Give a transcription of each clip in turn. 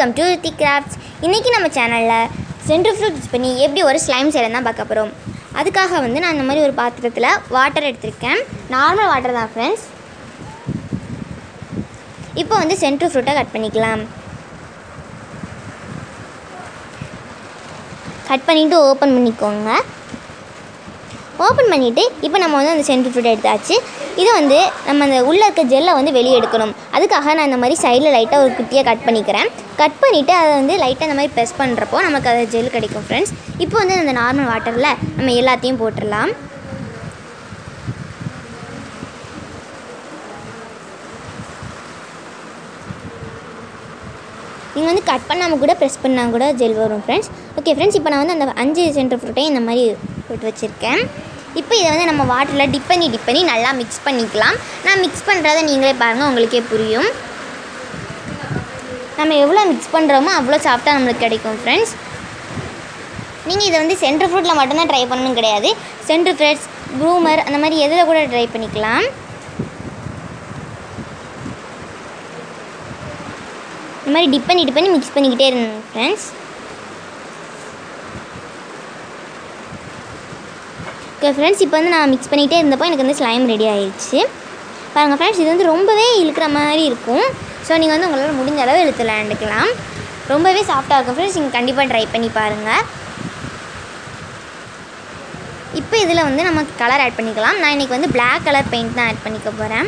welcome to Riddhi crafts இன்றைக்கி நம்ம சேனலில் சென்ட்ரு ஃப்ரூட் யூஸ் பண்ணி எப்படி ஒரு ஸ்லைம் செய்யலாம் தான் பார்க்க போகிறோம் அதுக்காக வந்து நான் இந்த மாதிரி ஒரு பாத்திரத்தில் வாட்டர் எடுத்திருக்கேன் நார்மல் வாட்டர் தான் ஃப்ரெண்ட்ஸ் இப்போ வந்து சென்ட்ரு ஃப்ரூட்டை கட் பண்ணிக்கலாம் கட் பண்ணிவிட்டு ஓப்பன் பண்ணிக்கோங்க ஓப்பன் பண்ணிவிட்டு இப்போ நம்ம வந்து அந்த சென்ட்ரு ஃப்ரூட் எடுத்தாச்சு இதை வந்து நம்ம அந்த உள்ளே இருக்க ஜெல்லை வந்து வெளியே எடுக்கணும் அதுக்காக நான் இந்த மாதிரி சைடில் லைட்டாக ஒரு குட்டியாக கட் பண்ணிக்கிறேன் கட் பண்ணிவிட்டு அதை வந்து லைட்டாக இந்த மாதிரி ப்ரெஸ் பண்ணுறப்போ நமக்கு அது ஜெல் கிடைக்கும் ஃப்ரெண்ட்ஸ் இப்போ வந்து அந்த நார்மல் வாட்டரில் நம்ம எல்லாத்தையும் போட்டுடலாம் நீங்கள் வந்து கட் பண்ணாமல் கூட ப்ரெஸ் பண்ணால் கூட ஜெல் வரும் ஃப்ரெண்ட்ஸ் ஓகே ஃப்ரெண்ட்ஸ் இப்போ நான் வந்து அந்த அஞ்சு சென்டர் ஃப்ரூட்டையும் இந்த மாதிரி போட்டு வச்சுருக்கேன் இப்போ இதை வந்து நம்ம வாட்டரில் டிப் பண்ணி டிப் பண்ணி நல்லா மிக்ஸ் பண்ணிக்கலாம் நான் மிக்ஸ் பண்ணுறதை நீங்களே பாருங்கள் உங்களுக்கே புரியும் நம்ம எவ்வளோ மிக்ஸ் பண்ணுறோமோ அவ்வளோ சாப்பிட்டா நம்மளுக்கு கிடைக்கும் ஃப்ரெண்ட்ஸ் நீங்கள் இதை வந்து சென்ட்ரு ஃப்ரூட்டில் மட்டும்தான் ட்ரை பண்ணணும் கிடையாது சென்ட்ரு ஃப்ரூட்ஸ் ப்ரூமர் அந்த மாதிரி எதில் கூட ட்ரை பண்ணிக்கலாம் இந்த மாதிரி டிப் பண்ணி டிப் பண்ணி மிக்ஸ் பண்ணிக்கிட்டே இருந்தேன் ஃப்ரெண்ட்ஸ் ஓகே ஃப்ரெண்ட்ஸ் இப்போ வந்து நான் மிக்ஸ் பண்ணிகிட்டே இருந்தப்போ எனக்கு வந்து ஸ்லைம் ரெடி ஆயிடுச்சு பாருங்கள் ஃப்ரெண்ட்ஸ் இது வந்து ரொம்பவே இழுக்கிற மாதிரி இருக்கும் ஸோ நீங்கள் வந்து உங்களால் முடிஞ்ச அளவு இழுத்து விளையாண்டுக்கலாம் ரொம்பவே சாஃப்டாக இருக்கும் ஃப்ரெண்ட்ஸ் நீங்கள் கண்டிப்பாக ட்ரை பண்ணி பாருங்கள் இப்போ இதில் வந்து நம்ம கலர் ஆட் பண்ணிக்கலாம் நான் இன்றைக்கி வந்து பிளாக் கலர் பெயிண்ட் தான் ஆட் பண்ணிக்க போகிறேன்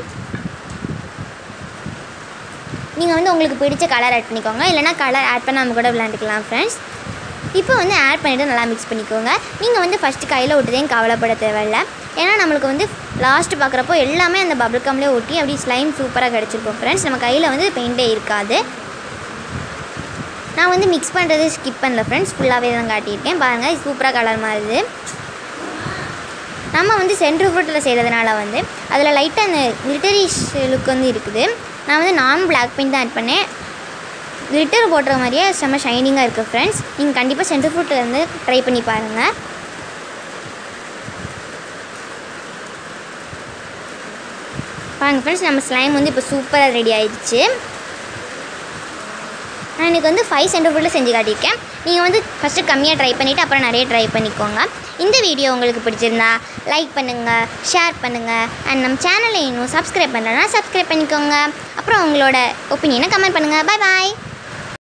நீங்கள் வந்து உங்களுக்கு பிடிச்ச கலர் ஆட் பண்ணிக்கோங்க இல்லைனா கலர் ஆட் பண்ணாமல் கூட விளையாண்டுக்கலாம் ஃப்ரெண்ட்ஸ் இப்போ வந்து ஆட் பண்ணிவிட்டு நல்லா மிக்ஸ் பண்ணிக்கோங்க நீங்கள் வந்து ஃபஸ்ட்டு கையில் ஒட்டுதையும் கவலைப்பட தேவையில்ல ஏன்னா நம்மளுக்கு வந்து லாஸ்ட்டு பார்க்குறப்போ எல்லாமே அந்த பபிள் கம்லேயே ஒட்டி அப்படி ஸ்லைம் சூப்பராக கிடச்சிருக்கும் ஃப்ரெண்ட்ஸ் நம்ம கையில் வந்து பெயிண்டே இருக்காது நான் வந்து மிக்ஸ் பண்ணுறது ஸ்கிப் பண்ணல ஃப்ரெண்ட்ஸ் ஃபுல்லாகவே தான் காட்டியிருக்கேன் பாருங்கள் இது சூப்பராக கலர் மாறுது நம்ம வந்து சென்ட்ரு ஃப்ரூட்டில் செய்கிறதுனால வந்து அதில் லைட்டாக அந்த கிளிட்டரிஷ் லுக் வந்து இருக்குது நான் வந்து நான் பிளாக் பெயிண்ட் தான் ஆட் பண்ணேன் கிளிட்டர் போடுற மாதிரியே செம்ம ஷைனிங்காக இருக்குது ஃப்ரெண்ட்ஸ் நீங்கள் கண்டிப்பாக சென்டர் ஃப்ரூட்டில் வந்து ட்ரை பண்ணி பாருங்கள் பாருங்கள் ஃப்ரெண்ட்ஸ் நம்ம ஸ்லைம் வந்து இப்போ சூப்பராக ரெடி ஆயிடுச்சு நான் எனக்கு வந்து ஃபைவ் சென்டர் ஃப்ரூட்டில் செஞ்சு காட்டியிருக்கேன் நீங்கள் வந்து ஃபஸ்ட்டு கம்மியாக ட்ரை பண்ணிவிட்டு அப்புறம் நிறைய ட்ரை பண்ணிக்கோங்க இந்த வீடியோ உங்களுக்கு பிடிச்சிருந்தா லைக் பண்ணுங்கள் ஷேர் பண்ணுங்கள் அண்ட் நம்ம சேனலை இன்னும் சப்ஸ்கிரைப் பண்ணலன்னா சப்ஸ்கிரைப் பண்ணிக்கோங்க அப்புறம் உங்களோட ஒப்பீனியனை கமெண்ட் பண்ணுங்கள் பாய் பாய்